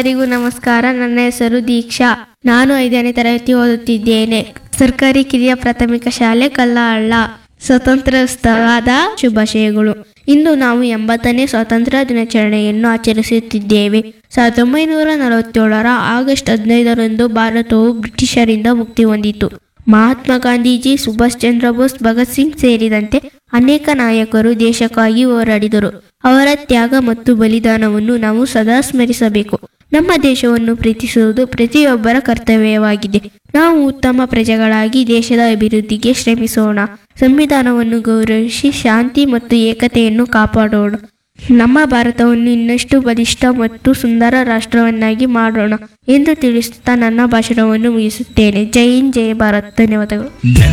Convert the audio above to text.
ಎಲ್ಲರಿಗೂ ನಮಸ್ಕಾರ ನನ್ನ ಹೆಸರು ದೀಕ್ಷಾ ನಾನು ಐದನೇ ತರಗತಿ ಓದುತ್ತಿದ್ದೇನೆ ಸರ್ಕಾರಿ ಕಿರಿಯ ಪ್ರಾಥಮಿಕ ಶಾಲೆ ಕಲ್ಲಹಳ್ಳ ಸ್ವತಂತ್ರೋತ್ಸವದ ಶುಭಾಶಯಗಳು ಇಂದು ನಾವು ಎಂಬತ್ತನೇ ಸ್ವಾತಂತ್ರ್ಯ ದಿನಾಚರಣೆಯನ್ನು ಆಚರಿಸುತ್ತಿದ್ದೇವೆ ಸಾವಿರದ ಒಂಬೈನೂರ ನಲವತ್ತೇಳರ ಆಗಸ್ಟ್ ಹದಿನೈದರಂದು ಭಾರತವು ಬ್ರಿಟಿಷರಿಂದ ಮುಕ್ತಿ ಹೊಂದಿತು ಮಹಾತ್ಮ ಗಾಂಧೀಜಿ ಸುಭಾಷ್ ಚಂದ್ರ ಬೋಸ್ ಭಗತ್ ಸಿಂಗ್ ಸೇರಿದಂತೆ ಅನೇಕ ನಾಯಕರು ದೇಶಕ್ಕಾಗಿ ಹೋರಾಡಿದರು ಅವರ ತ್ಯಾಗ ಮತ್ತು ಬಲಿದಾನವನ್ನು ನಾವು ಸದಾ ಸ್ಮರಿಸಬೇಕು ನಮ್ಮ ದೇಶವನ್ನು ಪ್ರೀತಿಸುವುದು ಪ್ರತಿಯೊಬ್ಬರ ಕರ್ತವ್ಯವಾಗಿದೆ ನಾವು ಉತ್ತಮ ಪ್ರಜೆಗಳಾಗಿ ದೇಶದ ಅಭಿವೃದ್ಧಿಗೆ ಶ್ರಮಿಸೋಣ ಸಂವಿಧಾನವನ್ನು ಗೌರವಿಸಿ ಶಾಂತಿ ಮತ್ತು ಏಕತೆಯನ್ನು ಕಾಪಾಡೋಣ ನಮ್ಮ ಭಾರತವನ್ನು ಇನ್ನಷ್ಟು ಬಲಿಷ್ಠ ಮತ್ತು ಸುಂದರ ರಾಷ್ಟ್ರವನ್ನಾಗಿ ಮಾಡೋಣ ಎಂದು ತಿಳಿಸುತ್ತಾ ನನ್ನ ಭಾಷಣವನ್ನು ಮುಗಿಸುತ್ತೇನೆ ಜೈ ಹಿಂದ್ ಜೈ ಭಾರತ್ ಧನ್ಯವಾದಗಳು ಜನ